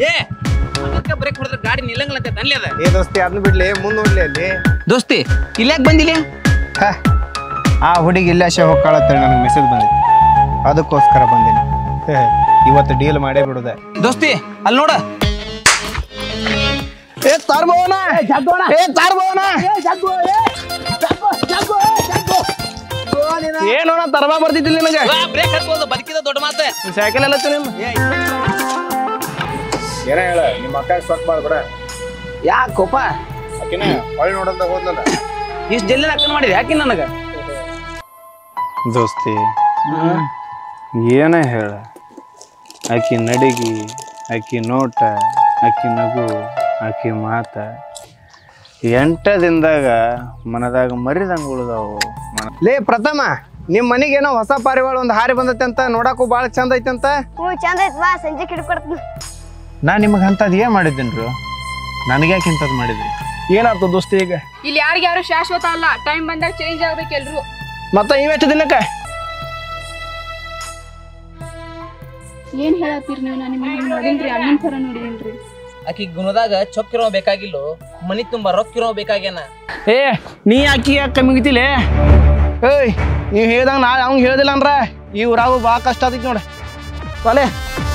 ಏ ಅದಕ್ಕೆ ಬ್ರೇಕ್ ಹೊಡೆದ್ರೆ ಗಾಡಿ ನಿಲ್ಲಂಗಿಲ್ಲ ಅಂತ ಅಲ್ಲಿ ಅದ ಏ ದೋಸ್ತಿ ಅದನ್ನ ಬಿಡ್ಲಿ ಮುಂದ್ ನೋಡ್ಲಿ ಅಲ್ಲಿ ದೋಸ್ತಿ ಇಲ್ಯಾಕ್ ಬಂದಿಲ್ಲ ಹ, ಆ ಹುಡುಗಿ ಇಲ್ಲ ಶೇ ಹೋಗ್ಕಾಳತ್ತೇಳಿ ನನಗೆ ಮೆಸೇಜ್ ಬಂದಿತ್ತು ಅದಕ್ಕೋಸ್ಕರ ಬಂದೀನಿ ಹೇ, ಇವತ್ತು ಡೀಲ್ ಮಾಡೇ ಬಿಡುದೆ ದೋಸ್ತಿ ಅಲ್ಲಿ ನೋಡ ಏ ತಾರ್ಬೋನ ಏ ತಾರ್ಬೋನ ಏನೋ ತರಬಾ ಬರ್ತಿದ್ದಿಲ್ಲ ನಿನಗೆ ಬ್ರೇಕ್ ಹತ್ಬೋದು ಬದುಕಿದ ದೊಡ್ಡ ಮಾತೆ ಸೈಕಲ್ ಎಲ್ಲ ನಿಮ್ಮ ಏನ ಹೇಳ ನಿಮ್ಮ ಅಕ್ಕ ಸೊಟ್ ಮಾಡ್ಬೇಡ ಯಾಕೋಪ ಆಕಿನ ಹೊಳ್ ನೋಡಂತ ಹೋದ್ಲಲ್ಲ ಇಷ್ಟು ಜಲ್ದಿ ಅಕ್ಕನ ಮಾಡಿದೆ ಯಾಕೆ ನನಗ ದೋಸ್ತಿ ಏನೇ ಹೇಳ ಆಕಿ ನಡಿಗಿ ಆಕಿ ನೋಟ ಆಕಿ ನಗು ಆಕಿ ಮಾತ ಎಂಟ ದಿನದಾಗ ಮನದಾಗ ಮರಿದಂಗ ಉಳ್ದಾವು ಲೇ ಪ್ರಥಮ ನಿಮ್ಮ ಮನೆಗೇನೋ ಹೊಸ ಪಾರಿವಾಳ ಒಂದು ಹಾರಿ ಬಂದೈತೆ ಅಂತ ನೋಡಕ್ಕೂ ಭಾಳ ಚಂದ ಐತೆ ಅಂತ ಹ್ಞೂ ಚಂದ ಐತ್ ಬಾ ಸಂಜೆ ಹಿಡ್ಕೊಡ್ತೀನಿ ನಾ ನಿಮಗೆ ಅಂಥದ್ದು ಏನು ಮಾಡಿದ್ದೇನ್ರು ನನಗ್ಯಾಕೆ ಇಂಥದ್ದು ಮಾಡಿದ್ರಿ ಏನಾಯ್ತು ದೋಸ್ತಿ ಈಗ ಇಲ್ಲಿ ಯಾರಿಗೆ ಯಾರು ಶಾಶ್ವತ ಅಲ್ಲ ಟೈಮ್ ಬಂದಾಗ ಚೇಂಜ್ ಆಗ್ಬೇಕು ಎಲ್ರು ಮತ್ತೆ ಇವೆಷ್ಟು ದಿನಕ್ಕೆ ಏನ್ ಹೇಳತ್ತೀರಿ ನೀವು ನಾನು ನಿಮಗೆ ನೋಡಿನ್ರಿ ಅಣ್ಣನ ಥರ ನೋಡಿದೀನ್ರಿ ಆಕಿ ಗುಣದಾಗ ಚೊಕ್ಕಿರೋ ಬೇಕಾಗಿಲ್ಲ ಮನಿ ತುಂಬಾ ರೊಕ್ಕಿರೋ ಬೇಕಾಗ್ಯಾನ ಏ ನೀ ಆಕಿ ಯಾಕೆ ಕಮ್ಮಿಗಿತಿಲೆ ಏಯ್ ನೀವು ಹೇಳ್ದಂಗೆ ನಾಳೆ ಅವ್ನಿಗೆ ಹೇಳ್ದಿಲ್ಲ ಅಂದ್ರೆ ಈ ಊರಾಗು ಭಾಳ ಕಷ್ಟ ಆತೈತಿ ನೋಡಿ ಬಲೆ